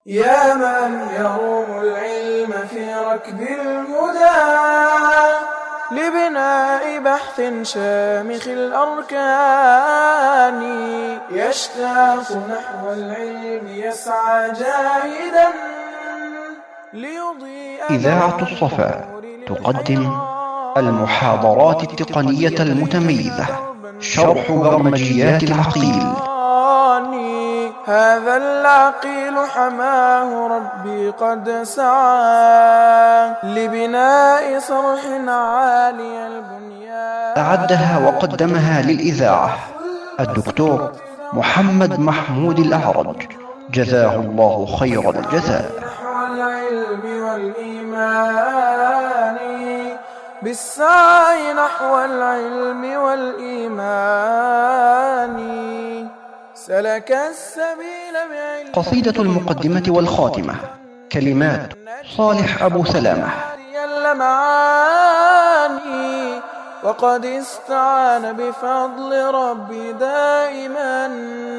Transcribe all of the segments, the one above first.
يا من يروم العلم في ركب الهدى لبناء بحث شامخ الأركان يشتاق نحو العلم يسعى جاهدا ليضيء إذاعة الصفا تقدم المحاضرات التقنية المتميزة شرح برمجيات العقيل هذا العقيل حماه ربي قد سعى لبناء صرح عالي البنيان أعدها وقدمها للإذاعة الدكتور محمد محمود الأعرج جزاه الله خير الجزاء نحو العلم والإيمان بالسعي نحو العلم والإيمان سلك السبيل بعلم قصيدة المقدمة والخاتمة كلمات صالح أبو سلامة اللمعاني وقد استعان بفضل ربي دائما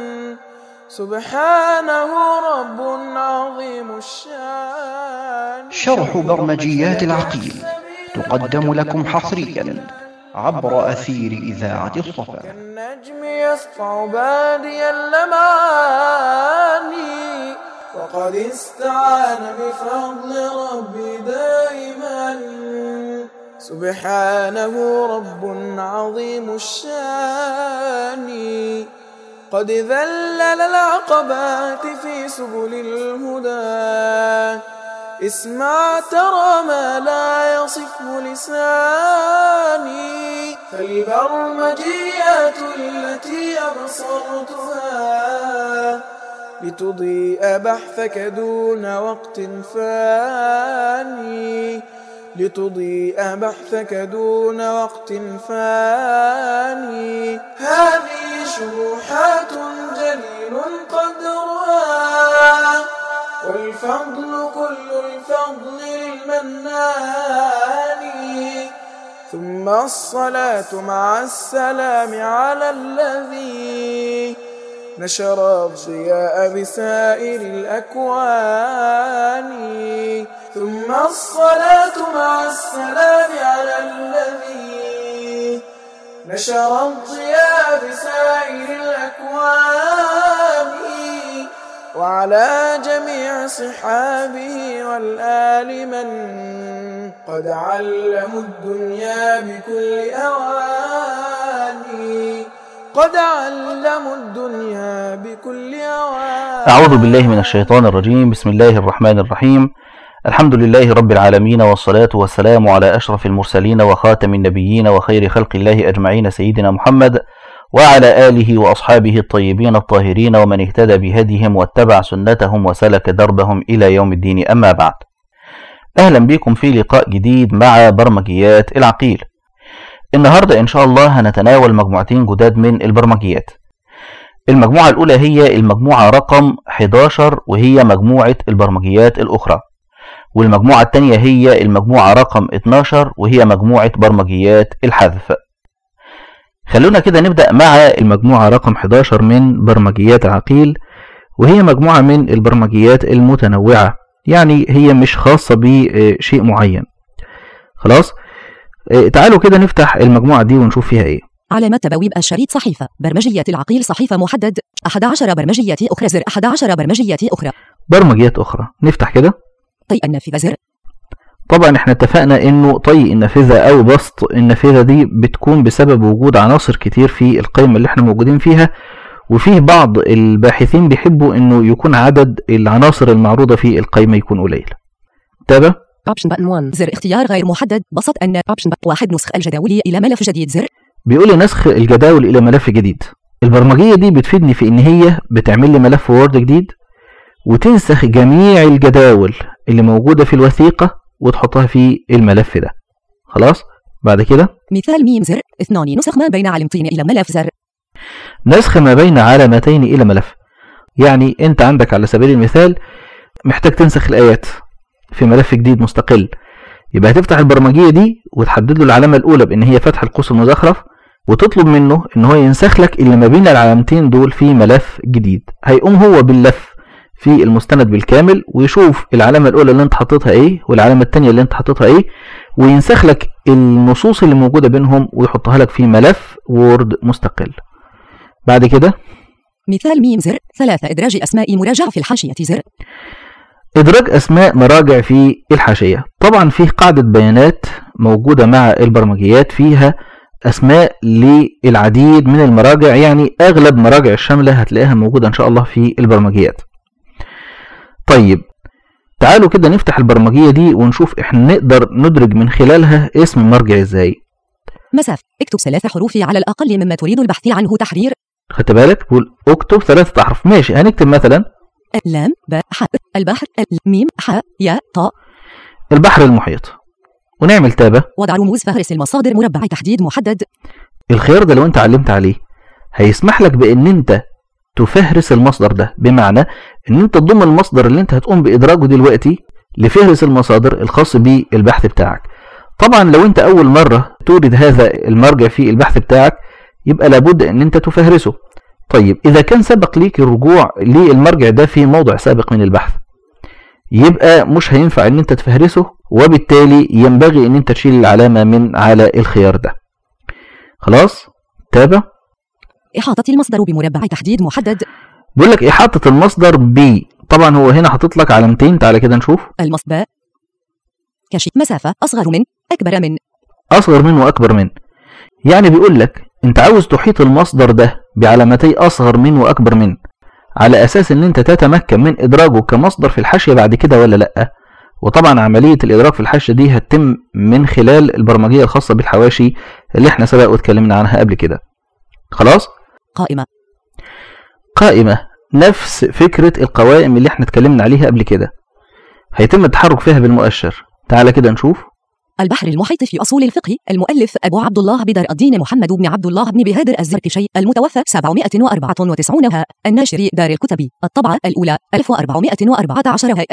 سبحانه رب عظيم الشان شرح برمجيات العقيل تقدم لكم حصريا عبر أثير إذاعة الصفا كالنجم يسطع بادي اللمعاني وقد استعان بفضل ربي دائما سبحانه رب عظيم الشان قد ذلل العقبات في سبل الهدى اسمع ترى ما لا يصفه لساني فالبرمجيات التي أبصرتها لتضيء بحثك دون وقت فاني لتضيء بحثك دون وقت فاني هذه شروحات جليل قدرها والفضل كل الفضل للمنان ثم الصلاة مع السلام على الذي نشر الضياء بسائر الأكوان ثم الصلاة مع السلام على الذي نشر الضياء بسائر الأكوان وعلى جميع صحابه والآل من قد علموا الدنيا بكل أواني قد علموا الدنيا بكل أواني أعوذ بالله من الشيطان الرجيم بسم الله الرحمن الرحيم الحمد لله رب العالمين والصلاة والسلام على أشرف المرسلين وخاتم النبيين وخير خلق الله أجمعين سيدنا محمد وعلى آله وأصحابه الطيبين الطاهرين ومن اهتدى بهديهم واتبع سنتهم وسلك دربهم إلى يوم الدين أما بعد أهلا بكم في لقاء جديد مع برمجيات العقيل النهاردة إن شاء الله هنتناول مجموعتين جداد من البرمجيات المجموعة الأولى هي المجموعة رقم 11 وهي مجموعة البرمجيات الأخرى والمجموعة الثانية هي المجموعة رقم 12 وهي مجموعة برمجيات الحذف خلونا كده نبدأ مع المجموعة رقم 11 من برمجيات العقيل وهي مجموعة من البرمجيات المتنوعة يعني هي مش خاصة بشيء معين خلاص تعالوا كده نفتح المجموعة دي ونشوف فيها ايه علامة تبويب الشريط صحيفة برمجية العقيل صحيفة محدد 11 برمجية أخرى زر 11 برمجية أخرى برمجيات أخرى نفتح كده طي النافذة زر طبعا احنا اتفقنا انه طي النافذة او بسط النافذة دي بتكون بسبب وجود عناصر كتير في القائمة اللي احنا موجودين فيها وفيه بعض الباحثين بيحبوا انه يكون عدد العناصر المعروضة في القائمة يكون قليل تابع Option button 1 زر اختيار غير محدد بسط أن Option button واحد نسخ الجداول إلى ملف جديد زر بيقول لي نسخ الجداول الى ملف جديد البرمجية دي بتفيدني في ان هي بتعمل لي ملف وورد جديد وتنسخ جميع الجداول اللي موجودة في الوثيقة وتحطها في الملف ده خلاص بعد كده مثال ميم زر اثنان نسخ ما بين علامتين إلى ملف زر نسخ ما بين علامتين إلى ملف يعني أنت عندك على سبيل المثال محتاج تنسخ الآيات في ملف جديد مستقل يبقى هتفتح البرمجية دي وتحدد له العلامة الأولى بإن هي فتح القوس المزخرف وتطلب منه إن هو ينسخ لك اللي ما بين العلامتين دول في ملف جديد هيقوم هو باللف في المستند بالكامل ويشوف العلامة الأولى اللي أنت حطيتها إيه والعلامة التانية اللي أنت حطيتها إيه وينسخ لك النصوص اللي موجودة بينهم ويحطها لك في ملف وورد مستقل بعد كده مثال ميم زر ثلاثة إدراج أسماء مراجعة في الحاشية زر إدراج أسماء مراجع في الحاشية طبعا فيه قاعدة بيانات موجودة مع البرمجيات فيها أسماء للعديد من المراجع يعني أغلب مراجع الشاملة هتلاقيها موجودة إن شاء الله في البرمجيات طيب تعالوا كده نفتح البرمجية دي ونشوف إحنا نقدر ندرج من خلالها اسم مرجع إزاي مسافة اكتب ثلاث حروف على الأقل مما تريد البحث عنه تحرير خدت بالك بقول اكتب ثلاثة أحرف ماشي هنكتب مثلا لام باء ح البحر الميم ح يا طاء البحر المحيط ونعمل تابة وضع رموز فهرس المصادر مربع تحديد محدد الخيار ده لو انت علمت عليه هيسمح لك بان انت تفهرس المصدر ده بمعنى ان انت تضم المصدر اللي انت هتقوم بادراجه دلوقتي لفهرس المصادر الخاص بالبحث بتاعك طبعا لو انت اول مرة تورد هذا المرجع في البحث بتاعك يبقى لابد ان انت تفهرسه طيب اذا كان سبق ليك الرجوع للمرجع ده في موضع سابق من البحث يبقى مش هينفع ان انت تفهرسه وبالتالي ينبغي ان انت تشيل العلامة من على الخيار ده خلاص تابع إحاطة المصدر بمربع تحديد محدد بيقول لك احاطة المصدر ب طبعا هو هنا حاطط لك علامتين تعالى كده نشوف المصدر كشف مسافة أصغر من أكبر من اصغر من واكبر من يعني بيقول لك انت عاوز تحيط المصدر ده بعلامتي اصغر من واكبر من على اساس ان انت تتمكن من ادراجه كمصدر في الحاشيه بعد كده ولا لا وطبعا عمليه الادراج في الحاشيه دي هتتم من خلال البرمجيه الخاصه بالحواشي اللي احنا سبق واتكلمنا عنها قبل كده خلاص قائمة قائمه نفس فكره القوائم اللي احنا اتكلمنا عليها قبل كده هيتم التحرك فيها بالمؤشر تعالى كده نشوف البحر المحيط في أصول الفقه المؤلف أبو عبد الله بدر الدين محمد بن عبد الله بن بهادر الزركشي المتوفى 794 ها الناشر دار الكتب الطبعة الأولى 1414 ها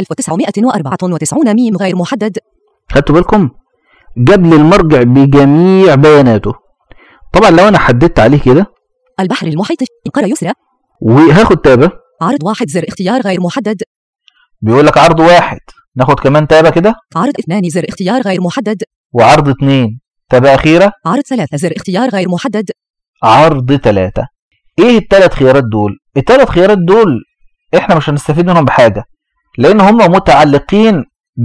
1994 ميم غير محدد خدتوا بالكم جاب لي المرجع بجميع بياناته طبعا لو انا حددت عليه كده البحر المحيط في قرى يسرى وهاخد تابه عرض واحد زر اختيار غير محدد بيقول لك عرض واحد ناخد كمان تابه كده عرض اثنان زر اختيار غير محدد وعرض اتنين تابه اخيره عرض ثلاثة زر اختيار غير محدد عرض ثلاثة ايه الثلاث خيارات دول الثلاث خيارات دول احنا مش هنستفيد منهم بحاجة لان هم متعلقين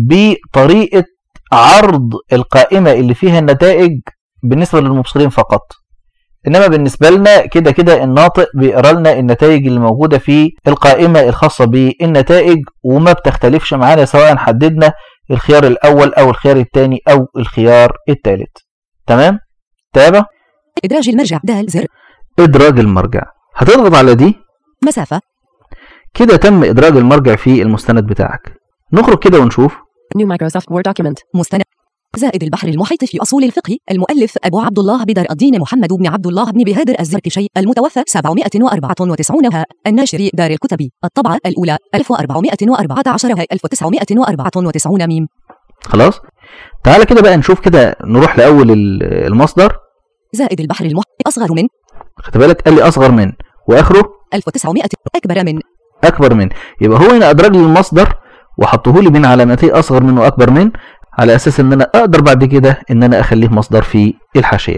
بطريقة عرض القائمة اللي فيها النتائج بالنسبة للمبصرين فقط انما بالنسبة لنا كده كده الناطق بيقرا لنا النتائج اللي موجودة في القائمة الخاصة بالنتائج وما بتختلفش معانا سواء حددنا الخيار الاول او الخيار الثاني او الخيار الثالث تمام تابع إدراج المرجع دال زر ادراج المرجع هتضغط على دي مسافة كده تم ادراج المرجع في المستند بتاعك نخرج كده ونشوف New Microsoft Word document. مستند زائد البحر المحيط في أصول الفقه المؤلف أبو عبد الله بدر الدين محمد بن عبد الله بن بهادر الزركشي المتوفى 794 ها الناشر دار الكتب الطبعة الأولى 1414 ها 1994 ميم خلاص تعالى كده بقى نشوف كده نروح لاول ال- المصدر زائد البحر المحيط أصغر من خد بالك قال لي اصغر من واخره 1900 أكبر من اكبر من يبقى هو هنا ادرج لي المصدر وحطه لي بين علامتي اصغر من واكبر من على اساس ان انا اقدر بعد كده ان انا اخليه مصدر في الحاشيه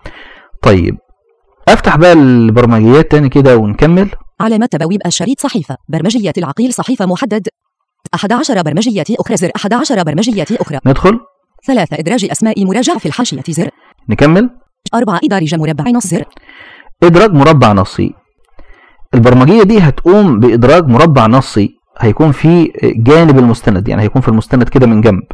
طيب افتح بقى البرمجيات تاني كده ونكمل علامات تبويب الشريط صحيفة برمجية العقيل صحيفة محدد 11 برمجية أخرى زر 11 برمجية أخرى ندخل ثلاثة إدراج أسماء مراجعة في الحاشية زر نكمل أربعة إدارج مربع نص زر ادراج مربع نصي البرمجيه دي هتقوم بادراج مربع نصي هيكون في جانب المستند يعني هيكون في المستند كده من جنب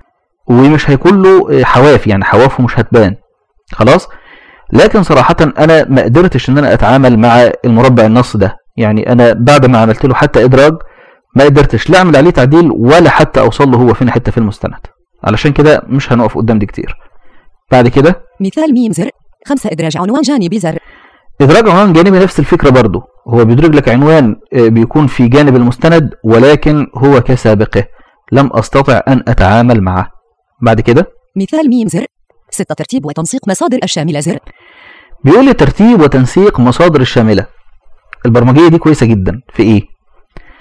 ومش هيكون له حواف يعني حوافه مش هتبان خلاص لكن صراحة أنا ما قدرتش إن أنا أتعامل مع المربع النص ده يعني أنا بعد ما عملت له حتى إدراج ما قدرتش لا أعمل عليه تعديل ولا حتى أوصل له هو فين حتة في المستند علشان كده مش هنقف قدام دي كتير بعد كده مثال ميم زر خمسة إدراج عنوان جانبي زر ادراج عنوان جانبي نفس الفكره برضه هو بيدرج لك عنوان آه، بيكون في جانب المستند ولكن هو كسابقه لم استطع ان اتعامل معه بعد كده مثال ميم زر ستة ترتيب وتنسيق مصادر الشاملة زر بيقول لي ترتيب وتنسيق مصادر الشامله البرمجيه دي كويسه جدا في ايه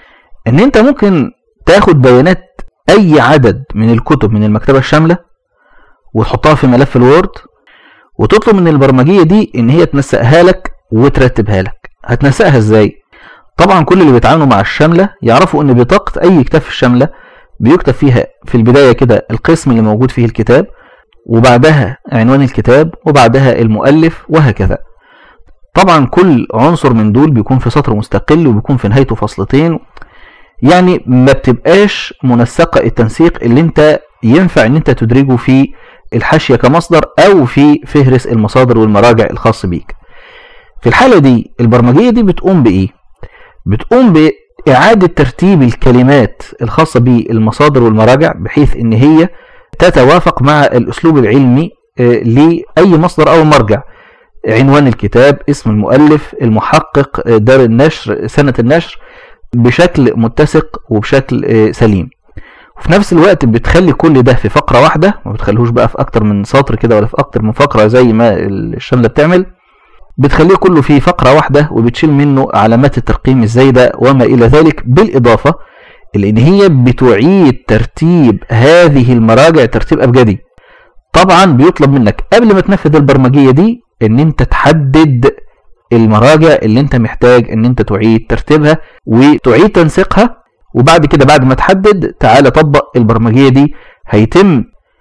ان انت ممكن تاخد بيانات اي عدد من الكتب من المكتبة الشاملة وتحطها في ملف الوورد وتطلب من البرمجية دي ان هي تنسقها لك وترتبها لك هتنسقها ازاي طبعا كل اللي بيتعاملوا مع الشاملة يعرفوا ان بطاقة اي كتاب في الشاملة بيكتب فيها في البداية كده القسم اللي موجود فيه الكتاب وبعدها عنوان الكتاب وبعدها المؤلف وهكذا طبعا كل عنصر من دول بيكون في سطر مستقل وبيكون في نهايته فصلتين يعني ما بتبقاش منسقة التنسيق اللي انت ينفع ان انت تدرجه في الحاشية كمصدر او في فهرس المصادر والمراجع الخاص بيك في الحالة دي البرمجية دي بتقوم بايه بتقوم بإعادة ترتيب الكلمات الخاصة بالمصادر والمراجع بحيث ان هي تتوافق مع الاسلوب العلمي آه، لأي مصدر او مرجع عنوان الكتاب اسم المؤلف المحقق آه، دار النشر سنة النشر بشكل متسق وبشكل آه، سليم وفي نفس الوقت بتخلي كل ده في فقرة واحدة ما بتخليهوش بقى في أكتر من سطر كده ولا في أكتر من فقرة زي ما الشاملة بتعمل بتخليه كله في فقرة واحدة وبتشيل منه علامات الترقيم الزايدة وما إلى ذلك بالإضافة لأن هي بتعيد ترتيب هذه المراجع ترتيب أبجدي طبعا بيطلب منك قبل ما تنفذ البرمجية دي ان انت تحدد المراجع اللي انت محتاج ان انت تعيد ترتيبها وتعيد تنسيقها وبعد كده بعد ما تحدد تعالى طبق البرمجية دي هيتم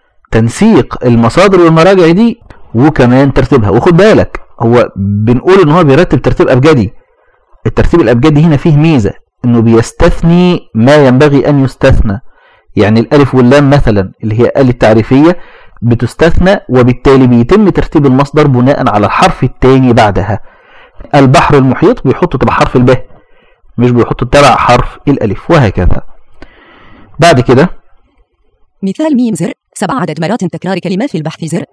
تنسيق المصادر والمراجع دي وكمان ترتيبها وخد بالك هو بنقول ان هو بيرتب ترتيب ابجدي الترتيب الابجدي هنا فيه ميزة انه بيستثني ما ينبغي ان يستثنى يعني الالف واللام مثلا اللي هي آلة تعريفية بتستثنى وبالتالي بيتم ترتيب المصدر بناء على الحرف الثاني بعدها البحر المحيط بيحط تبع حرف الب مش بيحط تبع حرف الالف وهكذا بعد كده مثال ميم زر سبع عدد مرات تكرار كلمة في البحث زر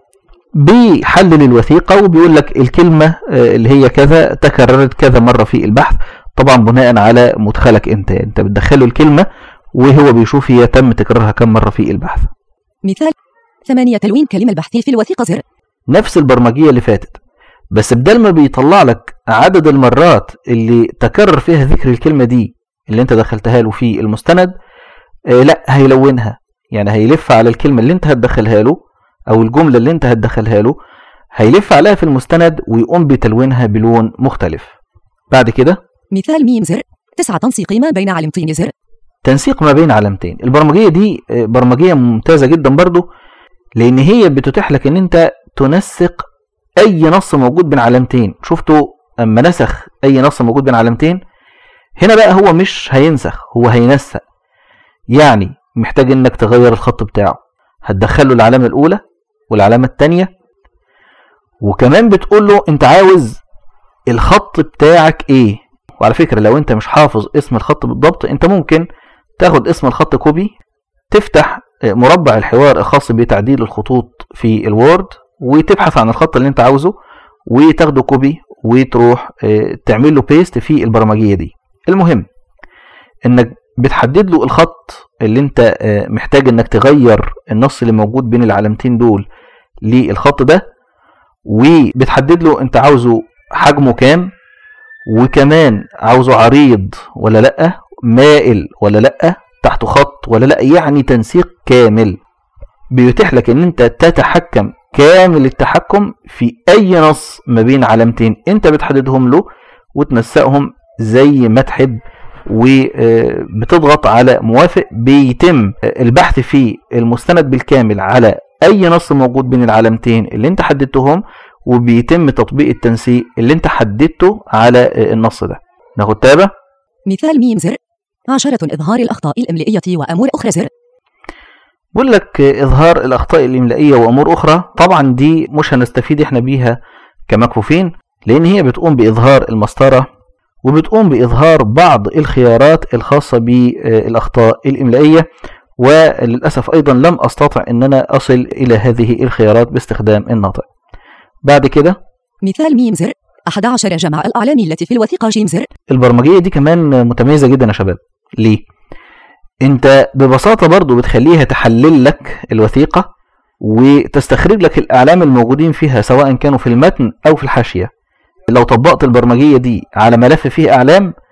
بيحلل الوثيقة وبيقول لك الكلمة آه، اللي هي كذا تكررت كذا مرة في البحث طبعا بناء على مدخلك انت انت بتدخله الكلمة وهو بيشوف هي تم تكرارها كم مرة في البحث مثال ثمانية تلوين كلمة البحث في الوثيقة زر نفس البرمجية اللي فاتت بس بدل ما بيطلع لك عدد المرات اللي تكرر فيها ذكر الكلمة دي اللي انت دخلتها له في المستند آه لا هيلونها يعني هيلف على الكلمة اللي انت هتدخلها له او الجملة اللي انت هتدخلها له هيلف عليها في المستند ويقوم بتلوينها بلون مختلف بعد كده مثال ميم زر تسعة تنسيق ما بين علامتين زر تنسيق ما بين علامتين البرمجية دي آه، برمجية ممتازة جدا برضو لان هي بتتيح لك ان انت تنسق اي نص موجود بين علامتين شفتوا اما نسخ اي نص موجود بين علامتين هنا بقى هو مش هينسخ هو هينسق يعني محتاج انك تغير الخط بتاعه هتدخله العلامة الاولى والعلامة التانية وكمان بتقول له انت عاوز الخط بتاعك ايه وعلى فكرة لو انت مش حافظ اسم الخط بالضبط انت ممكن تاخد اسم الخط كوبي تفتح مربع الحوار الخاص بتعديل الخطوط في الوورد وتبحث عن الخط اللي انت عاوزه وتاخده كوبي وتروح آه، تعمل له بيست في البرمجية دي المهم انك بتحدد له الخط اللي انت آه، محتاج انك تغير النص اللي موجود بين العلامتين دول للخط ده وبتحدد له انت عاوزه حجمه كام وكمان عاوزه عريض ولا لا مائل ولا لا تحته خط ولا لا يعني تنسيق كامل بيتيح لك ان انت تتحكم كامل التحكم في اي نص ما بين علامتين انت بتحددهم له وتنسقهم زي ما تحب وبتضغط على موافق بيتم البحث في المستند بالكامل على اي نص موجود بين العلامتين اللي انت حددتهم وبيتم تطبيق التنسيق اللي انت حددته على النص ده ناخد تابع مثال ميم زر عشرة إظهار الأخطاء الإملائية وأمور أخرى زر بقول لك إظهار الأخطاء الإملائية وأمور أخرى طبعا دي مش هنستفيد إحنا بيها كمكفوفين لأن هي بتقوم بإظهار المسطرة وبتقوم بإظهار بعض الخيارات الخاصة بالأخطاء الإملائية وللأسف أيضا لم أستطع أن أنا أصل إلى هذه الخيارات باستخدام الناطق بعد كده مثال ميم زر 11 جمع الأعلام التي في الوثيقة جيم زر البرمجية دي كمان متميزة جدا يا شباب ليه؟ انت ببساطة برضو بتخليها تحلل لك الوثيقة وتستخرج لك الأعلام الموجودين فيها سواء كانوا في المتن أو في الحاشية لو طبقت البرمجية دي على ملف فيه أعلام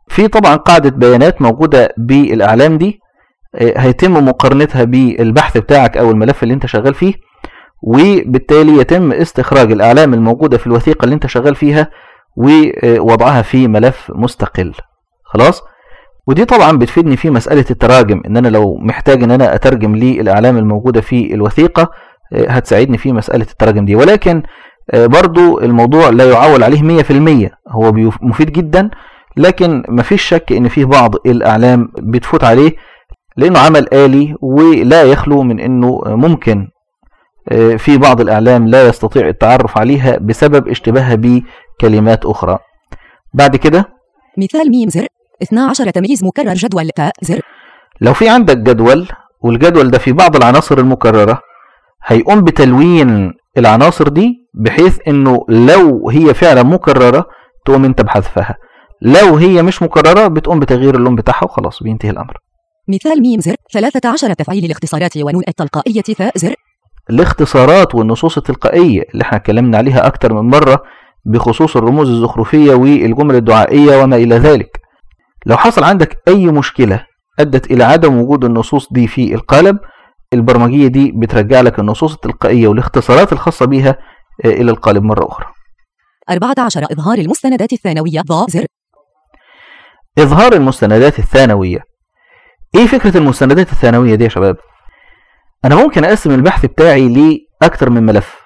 في طبعا قاعدة بيانات موجودة بالأعلام دي آه، هيتم مقارنتها بالبحث بتاعك أو الملف اللي أنت شغال فيه وبالتالي يتم استخراج الأعلام الموجودة في الوثيقة اللي أنت شغال فيها ووضعها في ملف مستقل خلاص ودي طبعا بتفيدني في مسألة التراجم ان انا لو محتاج ان انا اترجم لي الاعلام الموجودة في الوثيقة آه، هتساعدني في مسألة التراجم دي ولكن آه، برضو الموضوع لا يعول عليه مية في المية هو مفيد جدا لكن مفيش شك ان فيه بعض الاعلام بتفوت عليه لانه عمل آلي ولا يخلو من انه ممكن آه، في بعض الاعلام لا يستطيع التعرف عليها بسبب اشتباهها بكلمات اخرى بعد كده مثال ميم زر 12 تمييز مكرر جدول تاء زر لو في عندك جدول والجدول ده في بعض العناصر المكررة هيقوم بتلوين العناصر دي بحيث انه لو هي فعلا مكررة تقوم انت بحذفها لو هي مش مكررة بتقوم بتغيير اللون بتاعها وخلاص بينتهي الامر مثال ميم زر 13 تفعيل الاختصارات ونون التلقائية ثاء زر الاختصارات والنصوص التلقائية اللي احنا اتكلمنا عليها اكتر من مرة بخصوص الرموز الزخرفية والجمل الدعائية وما الى ذلك لو حصل عندك أي مشكلة أدت إلى عدم وجود النصوص دي في القالب البرمجية دي بترجع لك النصوص التلقائية والاختصارات الخاصة بها آه، إلى القالب مرة أخرى 14 إظهار المستندات الثانوية ضا زر إظهار المستندات الثانوية إيه فكرة المستندات الثانوية دي يا شباب؟ أنا ممكن أقسم البحث بتاعي لأكثر من ملف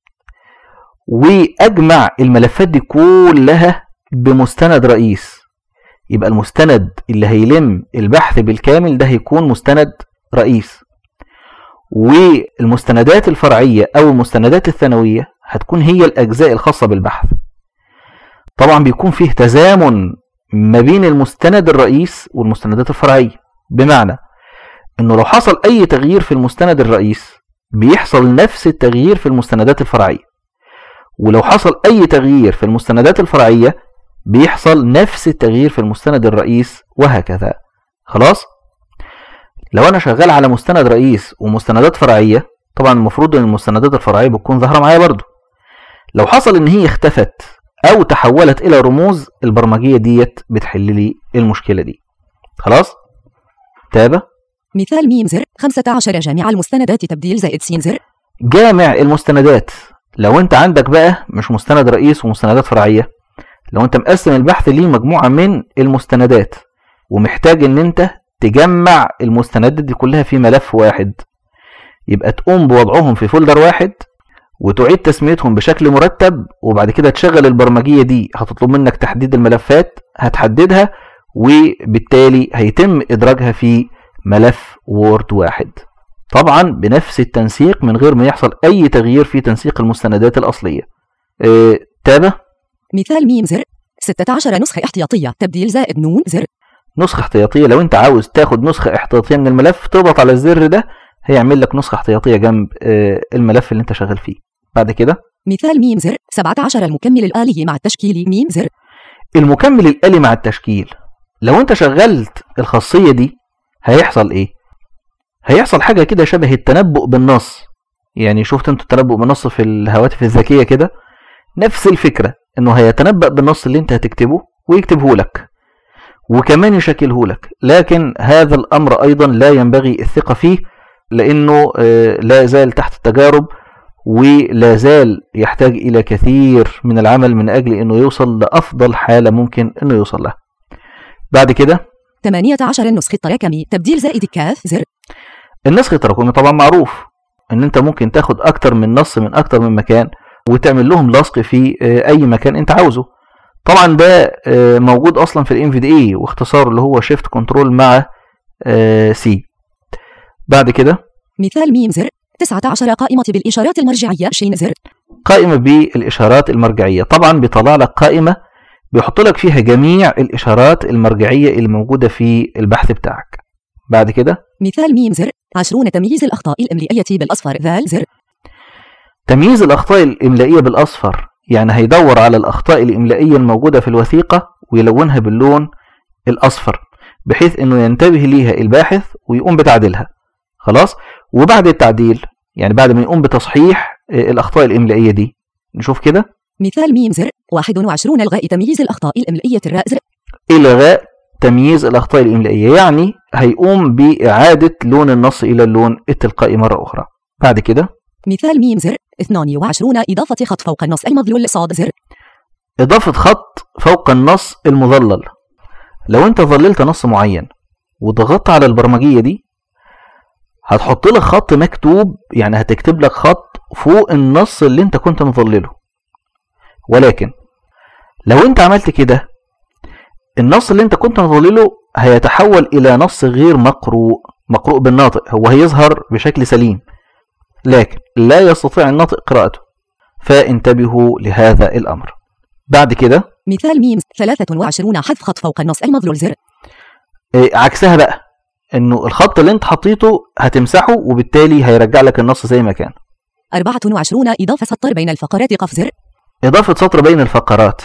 وأجمع الملفات دي كلها بمستند رئيس يبقى المستند اللي هيلم البحث بالكامل ده هيكون مستند رئيس والمستندات الفرعية أو المستندات الثانوية هتكون هي الأجزاء الخاصة بالبحث طبعا بيكون فيه تزامن ما بين المستند الرئيس والمستندات الفرعية بمعنى انه لو حصل اي تغيير في المستند الرئيس بيحصل نفس التغيير في المستندات الفرعية ولو حصل اي تغيير في المستندات الفرعية بيحصل نفس التغيير في المستند الرئيس وهكذا خلاص لو انا شغال على مستند رئيس ومستندات فرعيه طبعا المفروض ان المستندات الفرعيه بتكون ظاهره معايا برضو لو حصل ان هي اختفت او تحولت الى رموز البرمجيه ديت بتحل لي المشكله دي خلاص تابع مثال ميم زر 15 جامع المستندات تبديل زائد سين زر جامع المستندات لو انت عندك بقى مش مستند رئيس ومستندات فرعيه لو انت مقسم البحث ليه مجموعة من المستندات ومحتاج ان انت تجمع المستندات دي كلها في ملف واحد يبقى تقوم بوضعهم في فولدر واحد وتعيد تسميتهم بشكل مرتب وبعد كده تشغل البرمجية دي هتطلب منك تحديد الملفات هتحددها وبالتالي هيتم إدراجها في ملف وورد واحد طبعا بنفس التنسيق من غير ما يحصل أي تغيير في تنسيق المستندات الأصلية اه تابع مثال ميم زر 16 نسخة احتياطية تبديل زائد نون زر نسخة احتياطية لو انت عاوز تاخد نسخة احتياطية من الملف تضغط على الزر ده هيعمل لك نسخة احتياطية جنب آه، الملف اللي انت شغال فيه بعد كده مثال ميم زر 17 المكمل الآلي مع التشكيل ميم زر المكمل الآلي مع التشكيل لو انت شغلت الخاصية دي هيحصل ايه هيحصل حاجة كده شبه التنبؤ بالنص يعني شفت انتوا التنبؤ بالنص في الهواتف الذكية كده نفس الفكرة انه هيتنبأ بالنص اللي انت هتكتبه ويكتبه لك وكمان يشكله لك لكن هذا الامر ايضا لا ينبغي الثقة فيه لانه آه، لا زال تحت التجارب ولا زال يحتاج الى كثير من العمل من اجل انه يوصل لافضل حالة ممكن انه يوصل لها بعد كده 18 النسخ التراكمي تبديل زائد كاف زر النسخ التراكمي طبعا معروف ان انت ممكن تاخد اكتر من نص من اكتر من مكان وتعمل لهم لصق في آه، اي مكان انت عاوزه طبعا ده آه، موجود اصلا في الام في دي اي واختصار اللي هو شيفت كنترول مع سي آه، بعد كده مثال ميم زر 19 قائمة بالإشارات المرجعية شين زر قائمة بالإشارات المرجعية طبعا بيطلع لك قائمة بيحط لك فيها جميع الإشارات المرجعية اللي موجودة في البحث بتاعك بعد كده مثال ميم زر 20 تمييز الأخطاء الإملائية بالأصفر ذال زر تمييز الأخطاء الإملائية بالأصفر يعني هيدور على الأخطاء الإملائية الموجودة في الوثيقة ويلونها باللون الأصفر بحيث أنه ينتبه ليها الباحث ويقوم بتعديلها خلاص وبعد التعديل يعني بعد ما يقوم بتصحيح آه، الأخطاء الإملائية دي نشوف كده مثال ميم زر 21 إلغاء تمييز الأخطاء الإملائية الراء زر إلغاء تمييز الأخطاء الإملائية يعني هيقوم بإعادة لون النص إلى اللون التلقائي مرة أخرى بعد كده مثال ميم زر 22 إضافة خط فوق النص المظلول صاد زر إضافة خط فوق النص المظلل لو أنت ظللت نص معين وضغطت على البرمجية دي هتحط لك خط مكتوب يعني هتكتب لك خط فوق النص اللي أنت كنت مظلله ولكن لو أنت عملت كده النص اللي أنت كنت مظلله هيتحول إلى نص غير مقروء مقروء بالناطق هو هيظهر بشكل سليم لكن لا يستطيع الناطق قراءته فانتبهوا لهذا الأمر بعد كده مثال ميم 23 حذف خط فوق النص المظلول زر إيه، عكسها بقى انه الخط اللي انت حطيته هتمسحه وبالتالي هيرجع لك النص زي ما كان 24 إضافة سطر بين الفقرات قف زر إضافة سطر بين الفقرات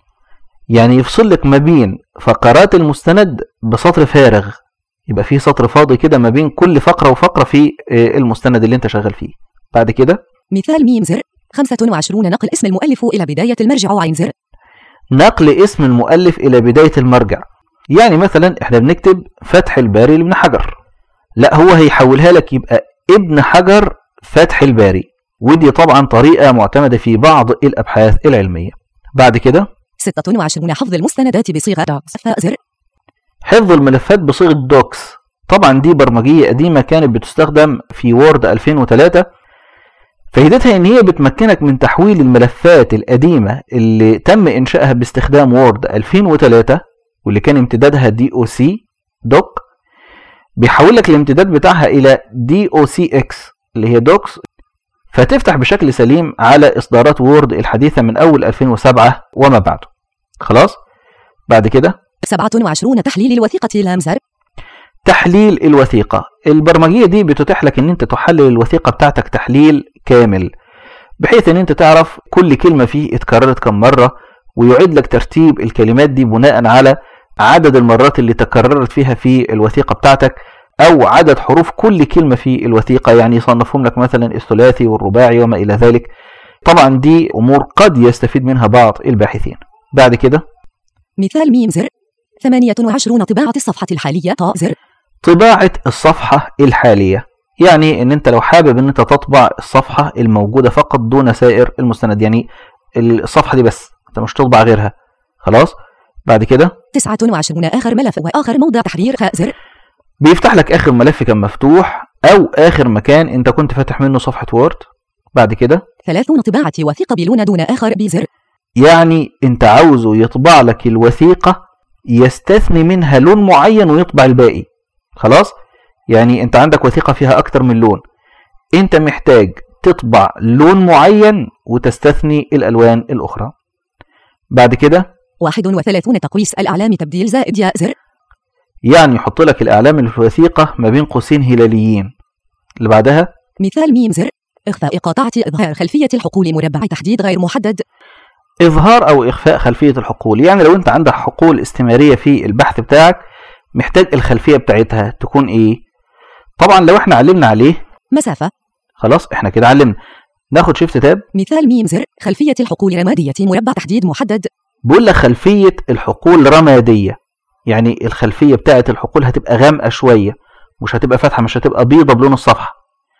يعني يفصل لك ما بين فقرات المستند بسطر فارغ يبقى في سطر فاضي كده ما بين كل فقرة وفقرة في آه، المستند اللي انت شغال فيه بعد كده مثال ميم زر 25 نقل اسم المؤلف إلى بداية المرجع عين زر نقل اسم المؤلف إلى بداية المرجع يعني مثلا احنا بنكتب فتح الباري لابن حجر لا هو هيحولها لك يبقى ابن حجر فتح الباري ودي طبعا طريقة معتمدة في بعض الأبحاث العلمية بعد كده 26 حفظ المستندات بصيغة فاء زر حفظ الملفات بصيغة دوكس طبعا دي برمجية قديمة كانت بتستخدم في وورد 2003 فائدتها ان هي بتمكنك من تحويل الملفات القديمة اللي تم انشائها باستخدام وورد 2003 واللي كان امتدادها دي او سي دوك بيحول لك الامتداد بتاعها الى دي او سي اكس اللي هي دوكس فتفتح بشكل سليم على اصدارات وورد الحديثة من اول 2007 وما بعده خلاص بعد كده 27 تحليل الوثيقة لام زر تحليل الوثيقة البرمجية دي بتتيح لك ان انت تحلل الوثيقة بتاعتك تحليل كامل بحيث ان انت تعرف كل كلمة فيه اتكررت كم مرة ويعيد لك ترتيب الكلمات دي بناء على عدد المرات اللي تكررت فيها في الوثيقة بتاعتك او عدد حروف كل كلمة في الوثيقة يعني يصنفهم لك مثلا الثلاثي والرباعي وما الى ذلك طبعا دي امور قد يستفيد منها بعض الباحثين بعد كده مثال ميم زر 28 طباعة الصفحة الحالية طاء زر طباعة الصفحة الحالية يعني ان انت لو حابب ان انت تطبع الصفحة الموجودة فقط دون سائر المستند يعني الصفحة دي بس انت مش تطبع غيرها خلاص بعد كده 29 آخر ملف وآخر موضع تحرير خاء زر بيفتح لك اخر ملف كان مفتوح او اخر مكان انت كنت فاتح منه صفحة وورد بعد كده 30 طباعة وثيقة بلون دون آخر بزر يعني انت عاوزه يطبع لك الوثيقة يستثني منها لون معين ويطبع الباقي خلاص يعني انت عندك وثيقة فيها اكتر من لون انت محتاج تطبع لون معين وتستثني الالوان الاخرى بعد كده 31 تقويس الأعلام تبديل زائد ياء زر يعني يحط لك الاعلام اللي في الوثيقة ما بين قوسين هلاليين اللي بعدها مثال ميم زر إخفاء قاطعة إظهار خلفية الحقول مربع تحديد غير محدد إظهار أو إخفاء خلفية الحقول يعني لو أنت عندك حقول استمرارية في البحث بتاعك محتاج الخلفية بتاعتها تكون إيه طبعا لو إحنا علمنا عليه مسافة خلاص إحنا كده علمنا ناخد شيفت تاب مثال ميم زر خلفية الحقول رمادية مربع تحديد محدد بيقول لك خلفية الحقول رمادية يعني الخلفية بتاعة الحقول هتبقى غامقة شوية مش هتبقى فاتحة مش هتبقى بيضة بلون الصفحة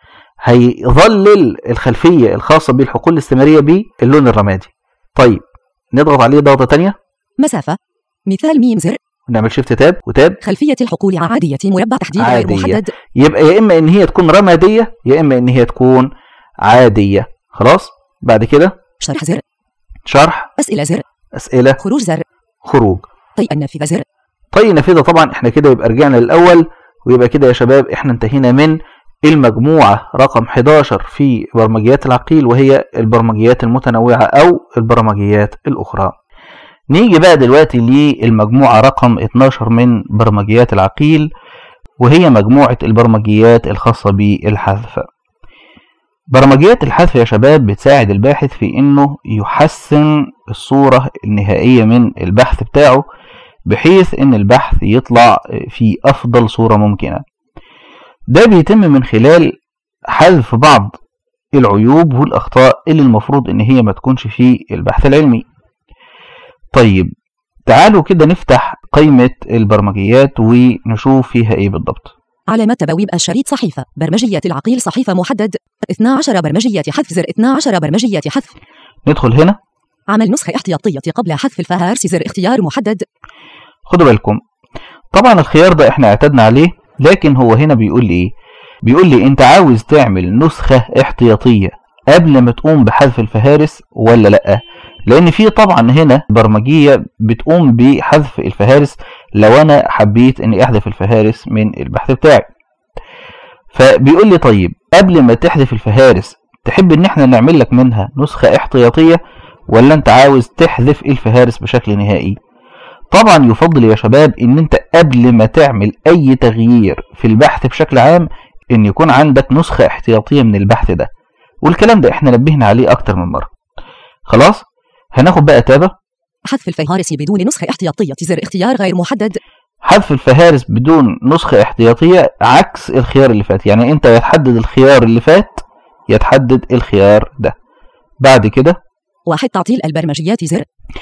هيظلل الخلفية الخاصة بالحقول الاستمرارية باللون الرمادي طيب نضغط عليه ضغطة تانية مسافة مثال ميم زر نعمل شيفت تاب وتاب خلفية الحقول عادية مربع تحديد غير عادية. محدد يبقى يا اما ان هي تكون رماديه يا اما ان هي تكون عاديه خلاص بعد كده شرح زر شرح أسئلة زر اسئله خروج زر خروج طيء النافذة زر طيب نافذه طبعا احنا كده يبقى رجعنا للاول ويبقى كده يا شباب احنا انتهينا من المجموعه رقم 11 في برمجيات العقيل وهي البرمجيات المتنوعه او البرمجيات الاخرى نيجي بقى دلوقتي للمجموعه رقم 12 من برمجيات العقيل وهي مجموعه البرمجيات الخاصه بالحذف برمجيات الحذف يا شباب بتساعد الباحث في انه يحسن الصورة النهائية من البحث بتاعه بحيث ان البحث يطلع في افضل صورة ممكنة ده بيتم من خلال حذف بعض العيوب والاخطاء اللي المفروض ان هي ما تكونش في البحث العلمي طيب تعالوا كده نفتح قائمة البرمجيات ونشوف فيها ايه بالضبط علامة تبويب الشريط صحيفة برمجية العقيل صحيفة محدد 12 برمجية حذف زر 12 برمجية حذف ندخل هنا عمل نسخة احتياطية قبل حذف الفهارس زر اختيار محدد خدوا بالكم طبعا الخيار ده احنا اعتدنا عليه لكن هو هنا بيقول لي ايه بيقول لي انت عاوز تعمل نسخة احتياطية قبل ما تقوم بحذف الفهارس ولا لا لان في طبعا هنا برمجية بتقوم بحذف الفهارس لو انا حبيت اني احذف الفهارس من البحث بتاعي فبيقول لي طيب قبل ما تحذف الفهارس تحب ان احنا نعمل لك منها نسخة احتياطية ولا انت عاوز تحذف الفهارس بشكل نهائي طبعا يفضل يا شباب ان انت قبل ما تعمل اي تغيير في البحث بشكل عام ان يكون عندك نسخة احتياطية من البحث ده والكلام ده احنا نبهنا عليه اكتر من مرة خلاص هناخد بقى تابة حذف الفهارس بدون نسخة احتياطية زر اختيار غير محدد حذف الفهارس بدون نسخة احتياطية عكس الخيار اللي فات يعني انت يتحدد الخيار اللي فات يتحدد الخيار ده بعد كده واحد تعطيل البرمجيات زر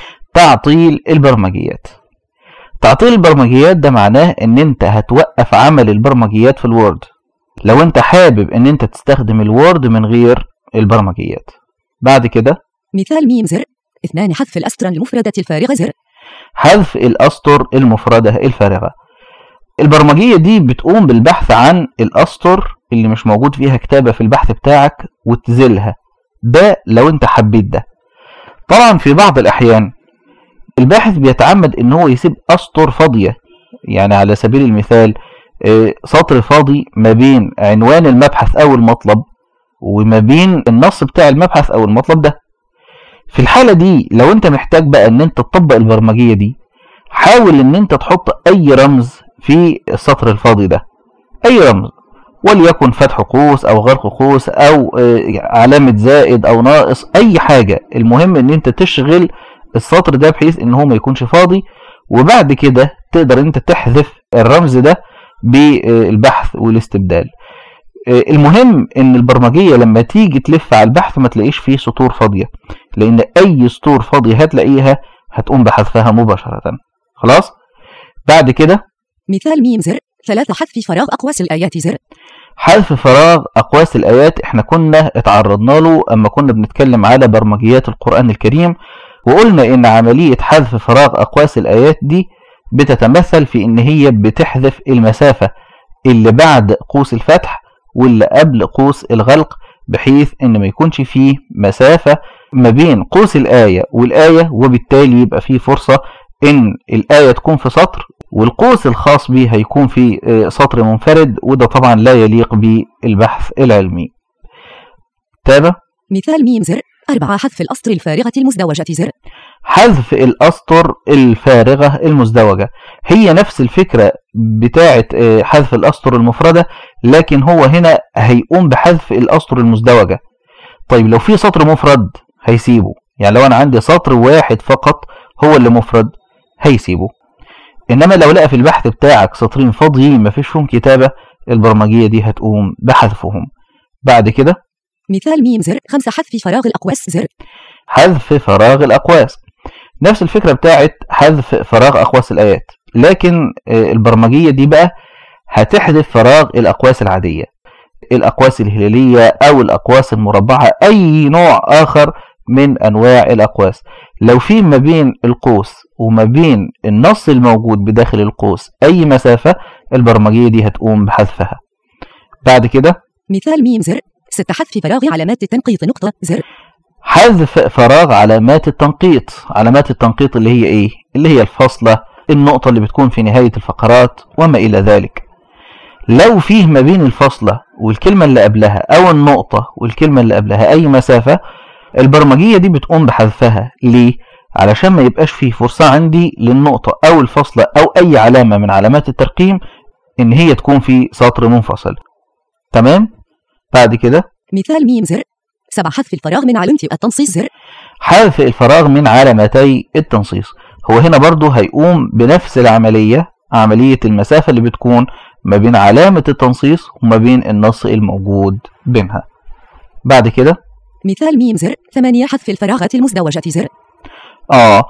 تعطيل البرمجيات تعطيل البرمجيات ده معناه ان انت هتوقف عمل البرمجيات في الوورد لو انت حابب ان انت تستخدم الوورد من غير البرمجيات بعد كده مثال ميم زر اثنان حذف الأسترن المفردة الفارغة زر حذف الأسطر المفردة الفارغة البرمجية دي بتقوم بالبحث عن الأسطر اللي مش موجود فيها كتابة في البحث بتاعك وتزيلها ده لو انت حبيت ده طبعا في بعض الأحيان الباحث بيتعمد ان هو يسيب أسطر فاضية يعني على سبيل المثال آه، سطر فاضي ما بين عنوان المبحث أو المطلب وما بين النص بتاع المبحث أو المطلب ده في الحالة دي لو انت محتاج بقى ان انت تطبق البرمجية دي حاول ان انت تحط اي رمز في السطر الفاضي ده اي رمز وليكن فتح قوس او غلق قوس او آه، علامة زائد او ناقص اي حاجة المهم ان انت تشغل السطر ده بحيث ان هو ما يكونش فاضي وبعد كده تقدر انت تحذف الرمز ده بالبحث والاستبدال آه، المهم ان البرمجية لما تيجي تلف على البحث ما تلاقيش فيه سطور فاضية لان اي سطور فاضية هتلاقيها هتقوم بحذفها مباشرة خلاص بعد كده مثال ميم زر ثلاثة حذف فراغ أقواس الآيات زر حذف فراغ أقواس الآيات احنا كنا اتعرضنا له أما كنا بنتكلم على برمجيات القرآن الكريم وقلنا إن عملية حذف فراغ أقواس الآيات دي بتتمثل في إن هي بتحذف المسافة اللي بعد قوس الفتح واللي قبل قوس الغلق بحيث إن ما يكونش فيه مسافة ما بين قوس الآية والآية وبالتالي يبقى فيه فرصة إن الآية تكون في سطر والقوس الخاص به هيكون في آه، سطر منفرد وده طبعا لا يليق بالبحث العلمي تابع مثال ميم زر أربعة حذف الأسطر الفارغة المزدوجة زر حذف الأسطر الفارغة المزدوجة هي نفس الفكرة بتاعة آه، حذف الأسطر المفردة لكن هو هنا هيقوم بحذف الأسطر المزدوجة طيب لو في سطر مفرد هيسيبه يعني لو أنا عندي سطر واحد فقط هو اللي مفرد هيسيبه إنما لو لقى في البحث بتاعك سطرين فاضيين مفيش فيهم كتابة البرمجية دي هتقوم بحذفهم بعد كده مثال ميم زر خمسة حذف فراغ الأقواس زر حذف فراغ الأقواس نفس الفكرة بتاعت حذف فراغ أقواس الآيات لكن آه، البرمجية دي بقى هتحذف فراغ الأقواس العادية الأقواس الهلالية أو الأقواس المربعة أي نوع آخر من أنواع الأقواس لو في ما بين القوس وما بين النص الموجود بداخل القوس أي مسافة البرمجية دي هتقوم بحذفها بعد كده مثال ميم زر ستة حذف فراغ علامات التنقيط نقطة زر حذف فراغ علامات التنقيط علامات التنقيط اللي هي ايه اللي هي الفاصلة النقطة اللي بتكون في نهاية الفقرات وما إلى ذلك لو فيه ما بين الفاصلة والكلمة اللي قبلها أو النقطة والكلمة اللي قبلها أي مسافة البرمجية دي بتقوم بحذفها ليه؟ علشان ما يبقاش فيه فرصة عندي للنقطة أو الفاصلة أو أي علامة من علامات الترقيم إن هي تكون في سطر منفصل تمام؟ بعد كده مثال ميم زر سبعة حذف الفراغ من علامة التنصيص زر حذف الفراغ من علامتي التنصيص هو هنا برضو هيقوم بنفس العملية عملية المسافة اللي بتكون ما بين علامة التنصيص وما بين النص الموجود بينها بعد كده مثال ميم زر ثمانية حذف الفراغات المزدوجة زر آه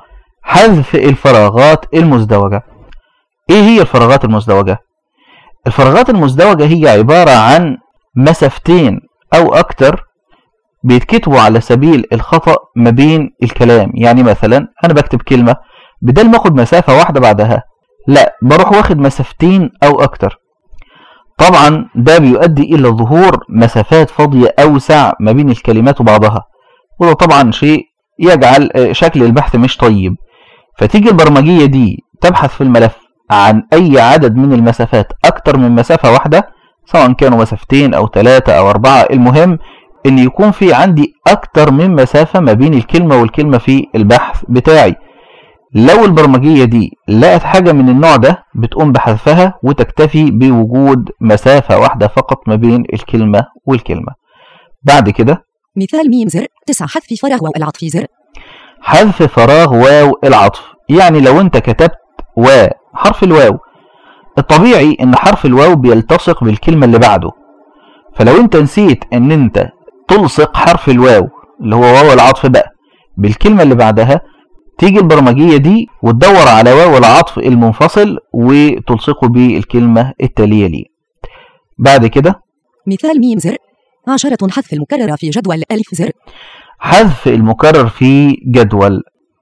حذف الفراغات المزدوجة ايه هي الفراغات المزدوجة الفراغات المزدوجة هي عبارة عن مسافتين او اكتر بيتكتبوا على سبيل الخطأ ما بين الكلام يعني مثلا انا بكتب كلمة بدل ما اخد مسافة واحدة بعدها لا بروح واخد مسافتين او اكتر طبعا ده بيؤدي الى ظهور مسافات فاضية اوسع ما بين الكلمات وبعضها وده طبعا شيء يجعل شكل البحث مش طيب فتيجي البرمجية دي تبحث في الملف عن أي عدد من المسافات أكتر من مسافة واحدة سواء كانوا مسافتين أو ثلاثة أو أربعة المهم إن يكون في عندي أكتر من مسافة ما بين الكلمة والكلمة في البحث بتاعي لو البرمجية دي لقت حاجة من النوع ده بتقوم بحذفها وتكتفي بوجود مسافة واحدة فقط ما بين الكلمة والكلمة بعد كده مثال ميم زر تسعة حذف فراغ واو العطف زر حذف فراغ واو العطف يعني لو انت كتبت و حرف الواو الطبيعي ان حرف الواو بيلتصق بالكلمة اللي بعده فلو انت نسيت ان انت تلصق حرف الواو اللي هو واو العطف بقى بالكلمة اللي بعدها تيجي البرمجية دي وتدور على واو العطف المنفصل وتلصقه بالكلمة التالية ليه بعد كده مثال ميم زر عشرة حذف المكررة في جدول ألف زر حذف المكرر في جدول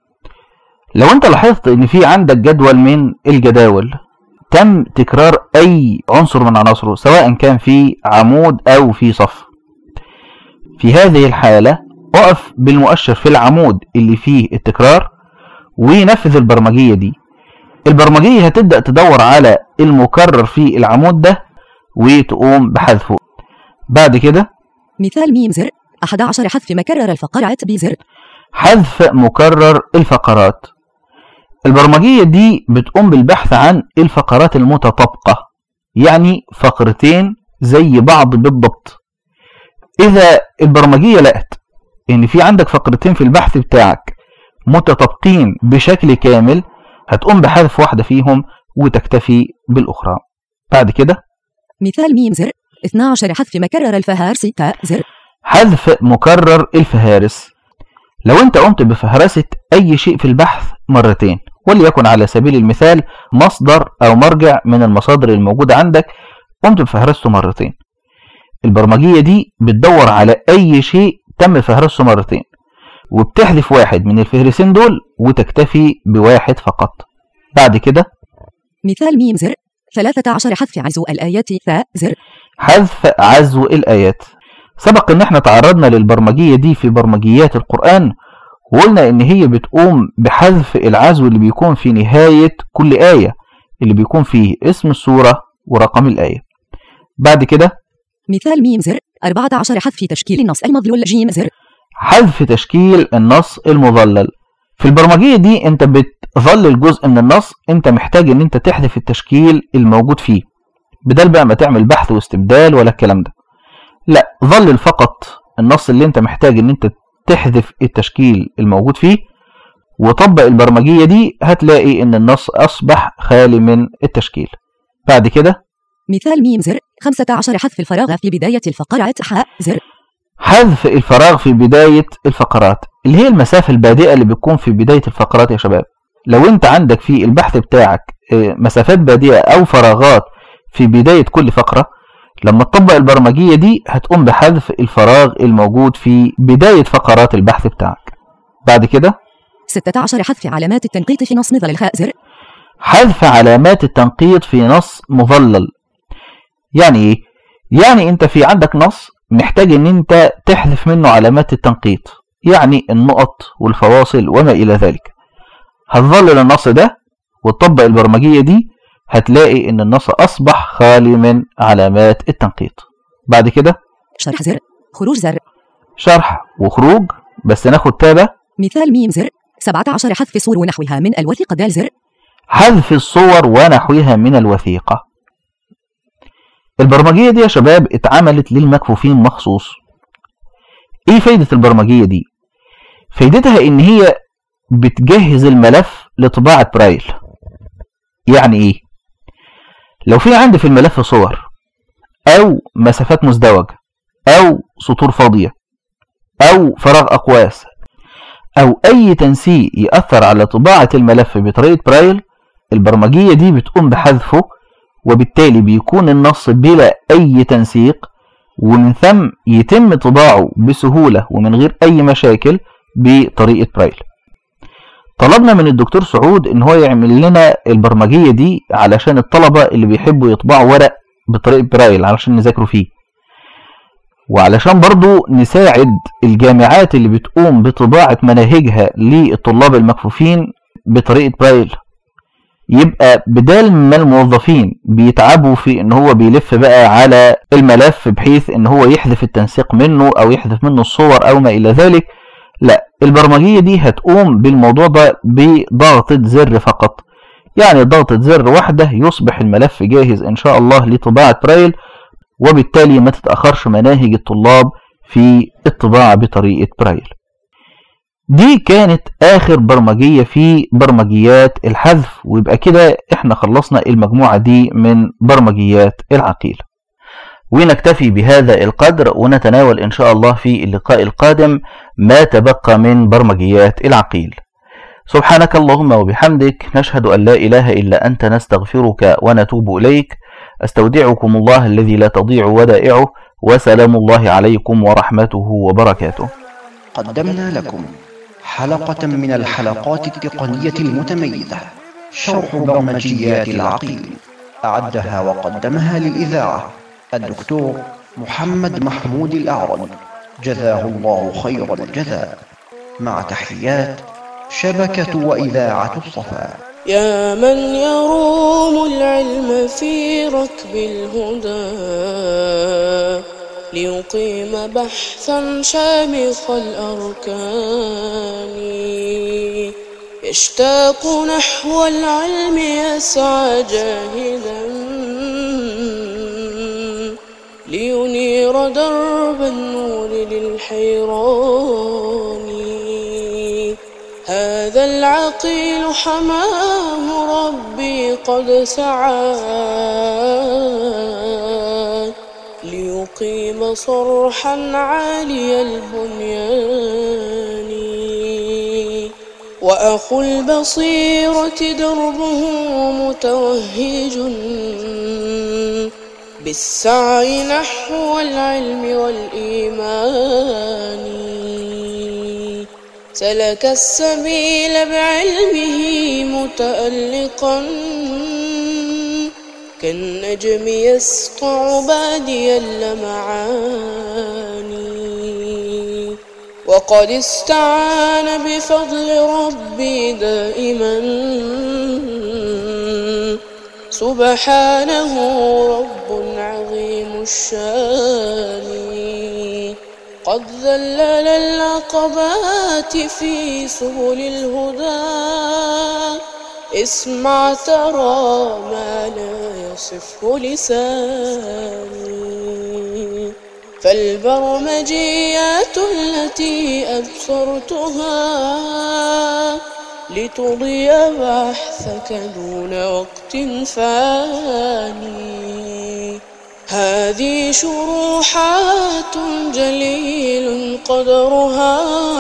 لو انت لاحظت ان في عندك جدول من الجداول تم تكرار اي عنصر من عناصره سواء كان في عمود او في صف في هذه الحالة اقف بالمؤشر في العمود اللي فيه التكرار ونفذ البرمجية دي البرمجية هتبدأ تدور على المكرر في العمود ده وتقوم بحذفه بعد كده مثال ميم زر أحد عشر حذف مكرر الفقرات بزر حذف مكرر الفقرات البرمجية دي بتقوم بالبحث عن الفقرات المتطابقة يعني فقرتين زي بعض بالضبط إذا البرمجية لقت إن في عندك فقرتين في البحث بتاعك متطابقين بشكل كامل هتقوم بحذف واحدة فيهم وتكتفي بالأخرى بعد كده مثال ميم زر 12 حذف مكرر الفهارس تاء زر حذف مكرر الفهارس لو انت قمت بفهرسة اي شيء في البحث مرتين وليكن على سبيل المثال مصدر او مرجع من المصادر الموجودة عندك قمت بفهرسته مرتين البرمجية دي بتدور على اي شيء تم فهرسته مرتين وبتحذف واحد من الفهرسين دول وتكتفي بواحد فقط بعد كده مثال ميم زر 13 حذف عزو الآيات ثاء زر حذف عزو الآيات سبق ان احنا تعرضنا للبرمجية دي في برمجيات القرآن وقلنا ان هي بتقوم بحذف العزو اللي بيكون في نهاية كل آية اللي بيكون فيه اسم السورة ورقم الآية بعد كده مثال ميم زر 14 حذف تشكيل النص المظلول جيم زر حذف تشكيل النص المظلل في البرمجية دي انت بتظلل جزء من النص انت محتاج ان انت تحذف التشكيل الموجود فيه بدل بقى ما تعمل بحث واستبدال ولا الكلام ده لا ظلل فقط النص اللي انت محتاج ان انت تحذف التشكيل الموجود فيه وطبق البرمجية دي هتلاقي ان النص اصبح خالي من التشكيل بعد كده مثال ميم زر 15 حذف الفراغ في بداية الفقرات حاء زر حذف الفراغ في بداية الفقرات اللي هي المسافة البادئة اللي بتكون في بداية الفقرات يا شباب لو انت عندك في البحث بتاعك اه، مسافات بادئة او فراغات في بداية كل فقرة لما تطبق البرمجية دي هتقوم بحذف الفراغ الموجود في بداية فقرات البحث بتاعك بعد كده 16 حذف علامات التنقيط في نص نظل الخاء زر حذف علامات التنقيط في نص مظلل يعني ايه يعني انت في عندك نص محتاج ان انت تحذف منه علامات التنقيط يعني النقط والفواصل وما الى ذلك هتظلل النص ده وتطبق البرمجية دي هتلاقي ان النص اصبح خالي من علامات التنقيط بعد كده شرح زر خروج زر شرح وخروج بس ناخد تابة مثال ميم زر 17 حذف صور ونحوها من الوثيقة دال زر حذف الصور ونحوها من الوثيقة البرمجية دي يا شباب اتعملت للمكفوفين مخصوص ايه فايدة البرمجية دي فايدتها ان هي بتجهز الملف لطباعة برايل يعني ايه لو في عندي في الملف صور او مسافات مزدوجة او سطور فاضية او فراغ اقواس أو أي تنسيق يأثر على طباعة الملف بطريقة برايل البرمجية دي بتقوم بحذفه وبالتالي بيكون النص بلا أي تنسيق ومن ثم يتم طباعه بسهولة ومن غير أي مشاكل بطريقة برايل طلبنا من الدكتور سعود ان هو يعمل لنا البرمجية دي علشان الطلبة اللي بيحبوا يطبعوا ورق بطريقة برايل علشان نذاكروا فيه وعلشان برضو نساعد الجامعات اللي بتقوم بطباعة مناهجها للطلاب المكفوفين بطريقة برايل يبقى بدال ما الموظفين بيتعبوا في ان هو بيلف بقى على الملف بحيث ان هو يحذف التنسيق منه او يحذف منه الصور او ما الى ذلك لا البرمجية دي هتقوم بالموضوع ده بضغطة زر فقط يعني ضغطة زر واحدة يصبح الملف جاهز ان شاء الله لطباعة برايل وبالتالي ما تتأخرش مناهج الطلاب في الطباعة بطريقة برايل دي كانت آخر برمجية في برمجيات الحذف ويبقى كده احنا خلصنا المجموعة دي من برمجيات العقيل ونكتفي بهذا القدر ونتناول إن شاء الله في اللقاء القادم ما تبقى من برمجيات العقيل سبحانك اللهم وبحمدك نشهد أن لا إله إلا أنت نستغفرك ونتوب إليك أستودعكم الله الذي لا تضيع ودائعه وسلام الله عليكم ورحمته وبركاته قدمنا لكم حلقة من الحلقات التقنية المتميزة شرح برمجيات العقيل أعدها وقدمها للإذاعة الدكتور محمد محمود الأعرج جزاه الله خير الجزاء مع تحيات شبكة وإذاعة الصفا يا من يروم العلم في ركب الهدى ليقيم بحثا شامخ الأركان يشتاق نحو العلم يسعى جاهدا لينير درب النور للحيران هذا العقيل حماه ربي قد سعى ليقيم صرحا عالي البنيان وأخو البصيرة دربه متوهج بالسعي نحو العلم والإيمان سلك السبيل بعلمه متألقا كالنجم يسطع بادي اللمعان وقد استعان بفضل ربي دائما سبحانه رب عظيم الشان قد ذلل العقبات في سبل الهدى اسمع ترى ما لا يصفه لساني فالبرمجيات التي أبصرتها لتضي بحثك دون وقت فاني هذه شروحات جليل قدرها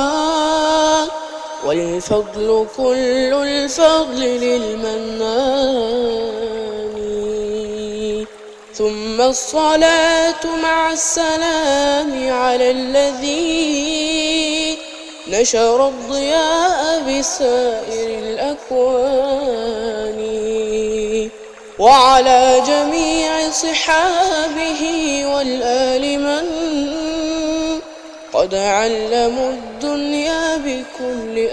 والفضل كل الفضل للمنان ثم الصلاة مع السلام على الذي نشر الضياء بسائر الأكوان وعلى جميع صحابه والآل من قد علموا الدنيا بكل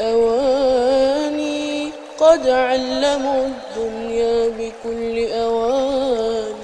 أواني قد علموا الدنيا بكل أواني